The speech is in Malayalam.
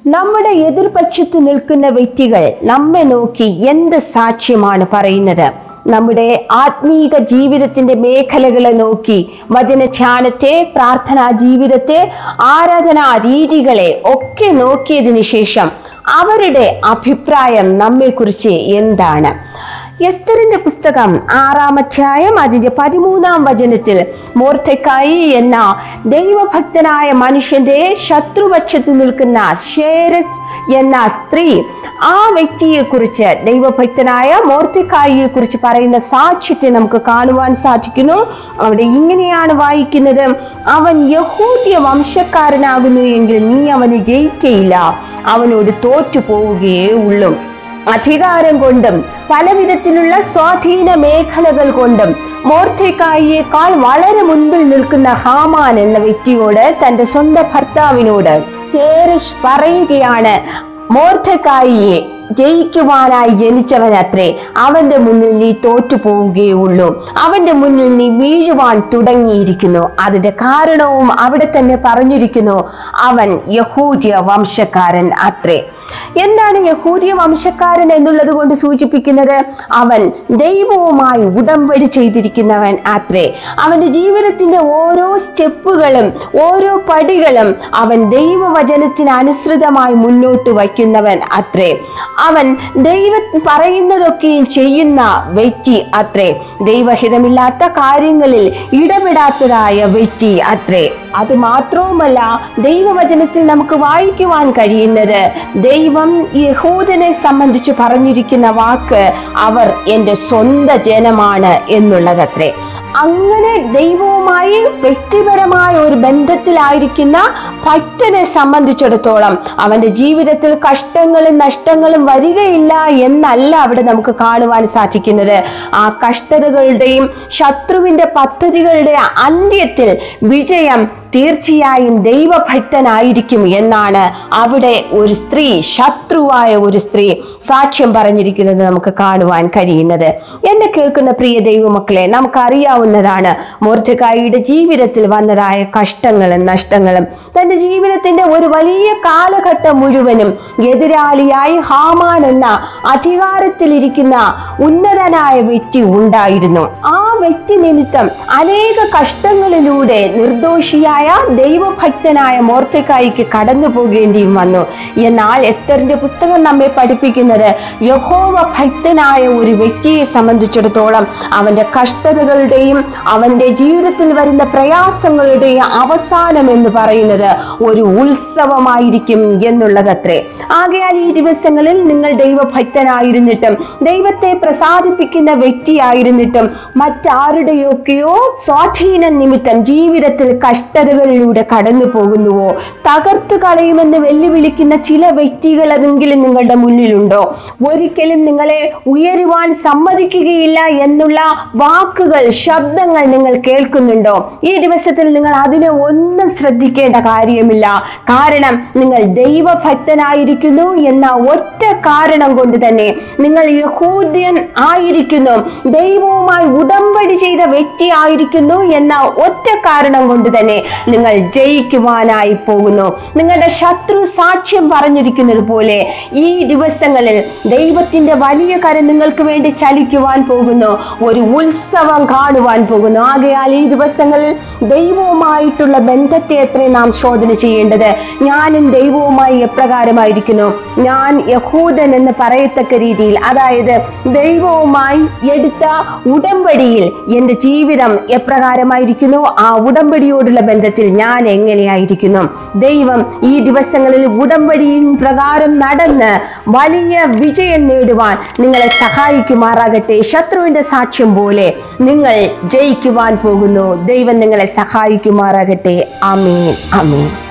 നമ്മുടെ എതിർപക്ഷത്ത് നിൽക്കുന്ന വ്യക്തികൾ നമ്മെ നോക്കി എന്ത് സാക്ഷ്യമാണ് പറയുന്നത് നമ്മുടെ ആത്മീക ജീവിതത്തിന്റെ മേഖലകളെ നോക്കി വചനധ്യാനത്തെ പ്രാർത്ഥനാ ജീവിതത്തെ ആരാധനാ രീതികളെ ഒക്കെ നോക്കിയതിനു ശേഷം അവരുടെ അഭിപ്രായം നമ്മെക്കുറിച്ച് എന്താണ് എസ്തറിന്റെ പുസ്തകം ആറാം അധ്യായം അതിന്റെ പതിമൂന്നാം വചനത്തിൽ മോർത്തക്കായി എന്ന ദൈവഭക്തനായ മനുഷ്യന്റെ ശത്രുപക്ഷത്ത് നിൽക്കുന്ന ഷേരസ് എന്ന സ്ത്രീ ആ വ്യക്തിയെ കുറിച്ച് ദൈവഭക്തനായ മോർത്തക്കായിയെ കുറിച്ച് പറയുന്ന സാക്ഷ്യത്തെ നമുക്ക് കാണുവാൻ സാധിക്കുന്നു അവിടെ ഇങ്ങനെയാണ് വായിക്കുന്നത് അവൻ യഹൂദ്യ വംശക്കാരനാകുന്നു എങ്കിൽ നീ അവന് ജയിക്കയില്ല അവനോട് തോറ്റു പോവുകയേ ഉള്ളൂ അധികാരം കൊണ്ടും പലവിധത്തിലുള്ള സ്വാധീന മേഖലകൾ കൊണ്ടും മോർത്തേക്കായിയേക്കാൾ വളരെ മുൻപിൽ നിൽക്കുന്ന ഹാമാൻ എന്ന വ്യക്തിയോട് തന്റെ സ്വന്തം ഭർത്താവിനോട് സേറിഷ് പറയുകയാണ് മോർത്തക്കായിയെ ജയിക്കുവാനായി ജനിച്ചവൻ അത്രേ അവന്റെ മുന്നിൽ നീ തോറ്റു പോവുകയുള്ളൂ അവന്റെ മുന്നിൽ നീ വീഴുവാൻ തുടങ്ങിയിരിക്കുന്നു അതിന്റെ കാരണവും അവിടെ തന്നെ പറഞ്ഞിരിക്കുന്നു അവൻ യഹൂദ്യ വംശക്കാരൻ അത്രേ എന്താണ് യഹൂദ്യ വംശക്കാരൻ എന്നുള്ളത് കൊണ്ട് സൂചിപ്പിക്കുന്നത് അവൻ ദൈവവുമായി ഉടമ്പടി ചെയ്തിരിക്കുന്നവൻ അത്രേ അവന്റെ ജീവിതത്തിന്റെ ഓരോ സ്റ്റെപ്പുകളും ഓരോ പടികളും അവൻ ദൈവവചനത്തിന് അനുസൃതമായി മുന്നോട്ട് വയ്ക്കുന്നവൻ അത്രേ അവൻ ദൈവം പറയുന്നതൊക്കെയും ചെയ്യുന്ന വ്യക്തി അത്രേ ദൈവഹിതമില്ലാത്ത കാര്യങ്ങളിൽ ഇടപെടാത്തതായ വ്യക്തി അത്രേ അത് മാത്രവുമല്ല ദൈവവചനത്തിൽ നമുക്ക് വായിക്കുവാൻ കഴിയുന്നത് ദൈവം യഹൂദനെ സംബന്ധിച്ച് പറഞ്ഞിരിക്കുന്ന വാക്ക് അവർ എൻ്റെ സ്വന്തം ജനമാണ് എന്നുള്ളതത്രേ അങ്ങനെ ദൈവവുമായി വ്യക്തിപരമായ ഒരു ബന്ധത്തിലായിരിക്കുന്ന ഭക്തനെ സംബന്ധിച്ചിടത്തോളം അവന്റെ ജീവിതത്തിൽ കഷ്ടങ്ങളും നഷ്ടങ്ങളും വരികയില്ല എന്നല്ല അവിടെ നമുക്ക് കാണുവാൻ സാധിക്കുന്നത് ആ കഷ്ടതകളുടെയും ശത്രുവിന്റെ പദ്ധതികളുടെ അന്ത്യത്തിൽ വിജയം തീർച്ചയായും ദൈവഭക്തനായിരിക്കും എന്നാണ് അവിടെ ഒരു സ്ത്രീ ശത്രുവായ ഒരു സ്ത്രീ സാക്ഷ്യം പറഞ്ഞിരിക്കുന്നത് നമുക്ക് കാണുവാൻ കഴിയുന്നത് എന്നെ കേൾക്കുന്ന പ്രിയ ദൈവമക്കളെ നമുക്കറിയാവുന്നതാണ് മോർദ്ധക്കായിയുടെ ജീവിതത്തിൽ വന്നതായ കഷ്ടങ്ങളും നഷ്ടങ്ങളും തന്റെ ജീവിതത്തിന്റെ ഒരു വലിയ കാലഘട്ടം മുഴുവനും എതിരാളിയായി ഹാമാൻ എന്ന അധികാരത്തിലിരിക്കുന്ന ഉന്നതനായ വ്യക്തി ഉണ്ടായിരുന്നു ആ വ്യക്തി നിമിത്തം അനേക കഷ്ടങ്ങളിലൂടെ നിർദോഷിയായ ദൈവഭക്തനായ മോർത്തക്കായിക്ക് കടന്നു പോകേണ്ടിയും വന്നു എന്നാൽ എസ്തറിന്റെ പുസ്തകം നമ്മെ പഠിപ്പിക്കുന്നത് യഹോവ ഭക്തനായ ഒരു വ്യക്തിയെ സംബന്ധിച്ചിടത്തോളം അവന്റെ കഷ്ടതകളുടെയും അവന്റെ ജീവിതത്തിൽ വരുന്ന പ്രയാസങ്ങളുടെയും അവസാനം എന്ന് പറയുന്നത് ഒരു ഉത്സവമായിരിക്കും എന്നുള്ളതത്രേ ആകയാൽ ഈ ദിവസങ്ങളിൽ നിങ്ങൾ ദൈവഭക്തനായിരുന്നിട്ടും ദൈവത്തെ പ്രസാദിപ്പിക്കുന്ന വ്യക്തിയായിരുന്നിട്ടും മറ്റാരുടെയൊക്കെയോ സ്വാധീന നിമിത്തം ജീവിതത്തിൽ കഷ്ടതകളിലൂടെ കടന്നു പോകുന്നുവോ തകർത്തു കളയുമെന്ന് വെല്ലുവിളിക്കുന്ന ചില വ്യക്തികളെങ്കിലും നിങ്ങളുടെ മുന്നിലുണ്ടോ ഒരിക്കലും നിങ്ങളെ ഉയരുവാൻ സമ്മതിക്കുകയില്ല എന്നുള്ള വാക്കുകൾ ശബ്ദങ്ങൾ നിങ്ങൾ കേൾക്കുന്നുണ്ടോ ഈ ദിവസത്തിൽ നിങ്ങൾ അതിനെ ഒന്നും ശ്രദ്ധിക്കേണ്ട കാര്യമില്ല കാരണം നിങ്ങൾ ദൈവഭക്തനായിരിക്കുന്നു എന്ന ഒറ്റ കാരണം കൊണ്ട് തന്നെ നിങ്ങൾ യഹൂദ്യൻ ആയിരിക്കുന്നു ദൈവവുമായി ഉടമ്പടി ചെയ്ത വ്യക്തി ആയിരിക്കുന്നു എന്ന ഒറ്റ കാരണം കൊണ്ട് തന്നെ നിങ്ങൾ ജയിക്കുവാനായി പോകുന്നു നിങ്ങളുടെ ശത്രു സാക്ഷ്യം പറഞ്ഞിരിക്കുന്നത് പോലെ ഈ ദിവസങ്ങളിൽ ദൈവത്തിന്റെ വലിയ കരം നിങ്ങൾക്ക് വേണ്ടി ചലിക്കുവാൻ പോകുന്നു ഒരു ഉത്സവം കാണുവാൻ പോകുന്നു ആകയാൽ ഈ ദിവസങ്ങളിൽ ദൈവവുമായിട്ടുള്ള ബന്ധത്തെ എത്ര നാം ശോധന ചെയ്യേണ്ടത് ഞാനും ദൈവവുമായി എപ്രകാരമായിരിക്കുന്നു ഞാൻ യഹൂദൻ എന്ന് പറയത്തക്ക രീതിയിൽ അതായത് ദൈവവുമായി എടുത്ത ഉടമ്പടിയിൽ എൻ്റെ ജീവിതം എപ്രകാരമായിരിക്കുന്നു ആ ഉടമ്പടിയോടുള്ള ബന്ധത്തിൽ ഞാൻ എങ്ങനെയായിരിക്കുന്നു ദൈവം ഈ ദിവസങ്ങളിൽ ഉടമ്പടിயின் പ്രകാരം നടന്ന് വലിയ വിജയം നേടുവാൻ നിങ്ങളെ സഹായിക്കുമാറാകട്ടെ ശത്രുവിന്റെ സാക്ഷ്യം പോലെ നിങ്ങൾ ജയിക്കുവാൻ പോകുന്നു ദൈവം നിങ്ങളെ സഹായിക്കുമാറാകട്ടെ അമീൻ അമീൻ